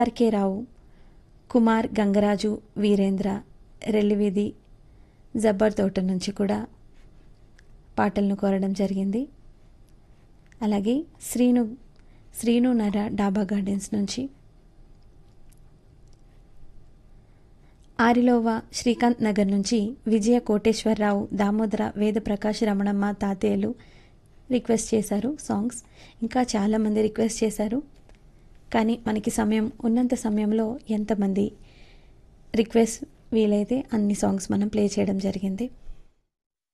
RK Rao Kumar Gangaraju Virendra Rellivedhi Jabbar Thota నుంచి కూడా పాటలను కోరడం జరిగింది అలాగే శ్రీను శ్రీను నర డాబా గార్డెన్స్ నుంచి ఆరిలోవా శ్రీకాంత్ నగర్ నుంచి విజయ కోటేశ్వరరావు దామోదర వేదప్రకాష్ రమణమ్మ తాతయ్యలు రిక్వెస్ట్ చేశారు సాంగ్స్ ఇంకా చాలామంది రిక్వెస్ట్ చేశారు కానీ మనకి సమయం ఉన్నంత సమయంలో ఎంతమంది రిక్వెస్ట్ వీలైతే అన్ని సాంగ్స్ మనం ప్లే చేయడం జరిగింది